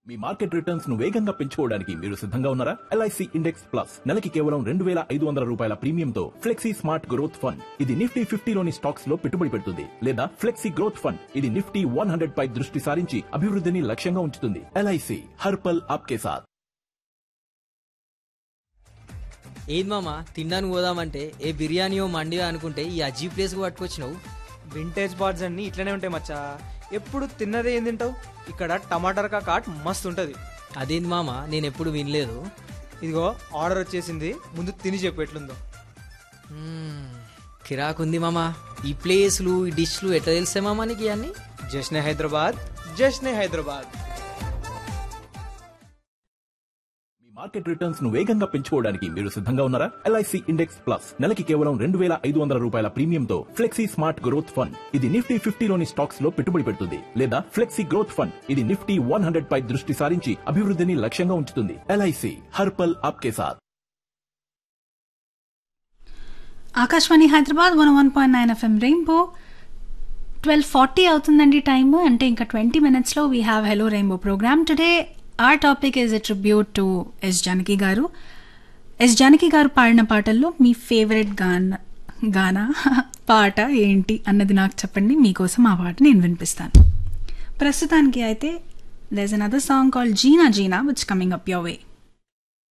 మీ market returns ను వేగంగా పెంచుకోవడానికి మీరు సిద్ధంగా ఉన్నారా ఎల్ఐసి ఇండెక్స్ ప్లస్ నెలకి కేవలం రెండు వేల ఐదు వందల రూపాయల ప్రీమియంతో ఫ్లెక్సీ స్మార్ట్ గ్రోత్ ఫండ్ ఇది నిఫ్టీ ఫిఫ్టీలోని స్టాక్స్ లో పెట్టుబడి పెడుతుంది లేదా ఫ్లెక్సీ గ్రోత్ ఫండ్ ఇది నిఫ్టీ వన్ హండ్రెడ్ పై దృష్టి సారించి అభివృద్ధిని లక్ష్యంగా ఉంచుతుంది ఎల్ఐసి హర్పల్ ఆప్కే సాథ్ ఏది మామ తినడానికి పోదామంటే ఏ బిర్యానీయో మండియో అనుకుంటే ఈ అజీ ప్లేస్కి పట్టుకొచ్చినావు వింటేజ్ బార్డ్స్ అన్ని ఇట్లనే ఉంటాయి మచ్చా ఎప్పుడు తిన్నదే ఏం తింటావు ఇక్కడ టమాటర్ కాట్ మస్తు ఉంటుంది అదేంది మామ నేను ఎప్పుడు వినలేదు ఇదిగో ఆర్డర్ వచ్చేసింది ముందు తిని చెప్పు ఎట్లుందో మ్మ్, కిరాకుంది మామ ఈ ప్లేస్లు ఈ డిష్లు ఎట్లా తెలిసే మామ నీకు ఇవన్నీ జశ్నే హైదరాబాద్ జశ్నే హైదరాబాద్ మీ మార్కెట్ రిటర్న్స్ ను వేగంగా పెంచుకోవడానికి మీరు సిద్ధంగా ఉన్నారా ఎల్ఐసి ఇండెక్స్ ప్లస్ నెలకి కేవలం రెండు వేల ఐదు వందల రూపాయల ప్రీమియంతో ఫ్లెక్సీ స్మార్ట్ గ్రోత్ ఫండ్ ఇది నిఫ్టీ ఫిఫ్టీలోని స్టాక్స్ లో పెట్టుబడి పెడుతుంది లేదా ఫ్లెక్సీ గ్రోత్ ఫండ్ ఇది నిఫ్టీ వన్ హండ్రెడ్ పై దృష్టి సారించి అభివృద్ధిని లక్ష్యంగా ఉంచుతుంది ఎల్ఐసి హర్పల్ ఆప్కే సాథ్ Akashvani Hyderabad one one point nine FM rainbow twelve forty అవుతుందండి టైమ్ అంటే ఇంకా ట్వంటీ మినిట్స్లో we have hello rainbow programme today our topic is a tribute to S Janaki garu S Janaki గారు పాడిన పాటల్లో మీ ఫేవరెట్ గాన గానా పాట ఏంటి అన్నది నాకు చెప్పండి మీకోసం ఆ పాట నేను వినిపిస్తాను ప్రస్తుతానికి అయితే దెస్ another song call Jeena Jeena which coming up your way